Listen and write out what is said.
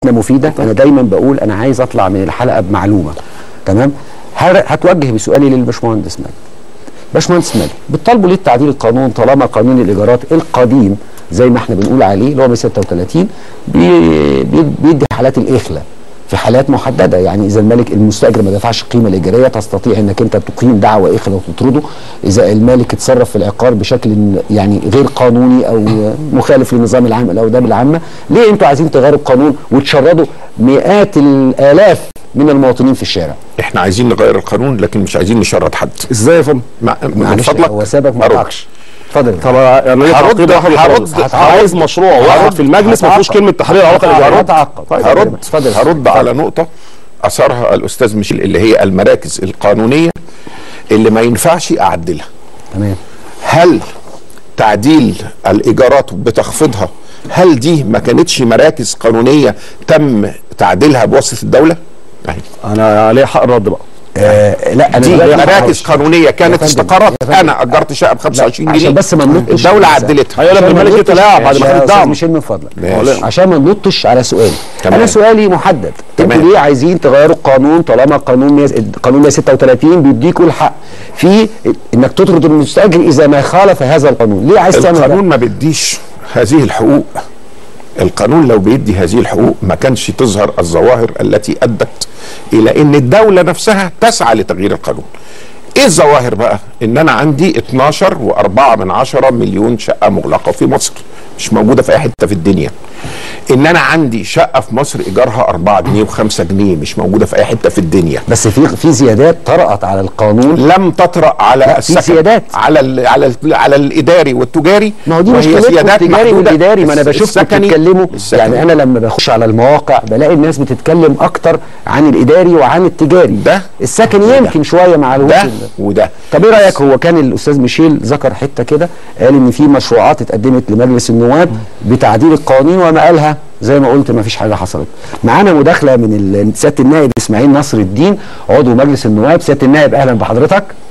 مفيده انا دايما بقول انا عايز اطلع من الحلقه بمعلومه تمام هر- هتوجه بسؤالي للباشمهندس مجدي باشمهندس مجدي بتطالبوا ليه تعديل القانون طالما قانون الايجارات القديم زي ما احنا بنقول عليه اللي هو 136 بي- بي- بيدي حالات الاخلاء في حالات محدده يعني اذا المالك المستاجر ما دفعش القيمه الايجاريه تستطيع انك انت تقيم دعوى اخلاء وتطرده اذا المالك اتصرف في العقار بشكل يعني غير قانوني او مخالف للنظام العام الاوداب العامه ليه انتوا عايزين تغيروا القانون وتشردوا مئات الالاف من المواطنين في الشارع احنا عايزين نغير القانون لكن مش عايزين نشرد حد ازاي يا فندم؟ مع- من معلش فضلك هو سابك ما أرد. قطعكش اتفضل طب يعني ليه هرد- تعقيب واحد هرد- وخلاص. هرد- عايز مشروع واحد هرد- في المجلس ما فيهوش هتعقب. كلمه تحرير علاقه هتعقب. الايجارات هتعقب. طيب هرد اتفضل. هرد على نقطة أثرها الأستاذ ميشيل اللي هي المراكز القانونية اللي ما ينفعش أعدلها تمام هل تعديل الإيجارات بتخفيضها هل دي ما كانتش مراكز قانونية تم تعديلها بواسطة الدولة؟ أهي. انا عليه حق الرد بقى آه لا انا دي دلوقتي مراكز معلش. قانونية يا كانت فندم، استقرت يا فندم. أنا أجرت شقة ب 25 جنيه عشان بس ما ننطش الدولة على- عدلتها هي لما عشان ما الملك ننطش- يتلاعب بعد ما يا خد أستاذ الدعم ميشيل من فضلك ماشي. عشان ما ننطش على سؤالي تمام. انا سؤالي محدد تمام. انتوا ليه عايزين تغيروا القانون طالما قانون 100 قانون 136 بيديكوا الحق في انك تطرد المستاجر اذا ما خالف هذا القانون ليه عايز تعمل القانون ده؟ ما بيديش هذه الحقوق القانون لو بيدي هذه الحقوق ما كانش تظهر الظواهر التي ادت الى ان الدوله نفسها تسعى لتغيير القانون ايه الظواهر بقى ان انا عندي 12 و4 من عشرة مليون شقه مغلقه في مصر مش موجوده في اي حته في الدنيا ان انا عندي شقه في مصر ايجارها 4 جنيه و5 جنيه مش موجوده في اي حته في الدنيا بس في في زيادات طرأت على القانون لم تطرأ على لا، في السكن زيادات. على ال على ال على الاداري والتجاري ما هو دي وهي مشكلتكم زيادات التجاري محدودة. والاداري ما انا بشوفكم السكني- بتتكلموا السكني. يعني انا لما بخش على المواقع بلاقي الناس بتتكلم اكتر عن الاداري وعن التجاري ده السكني يمكن شويه مع الوقت ده وده طب ايه رايك هو كان الاستاذ ميشيل ذكر حته كده قال ان في مشروعات اتقدمت لمجلس النواب بتعديل القوانين وما قالها زي ما قلت ما فيش حاجه حصلت معانا مداخله من ال- سياده النائب اسماعيل نصر الدين عضو مجلس النواب سياده النائب اهلا بحضرتك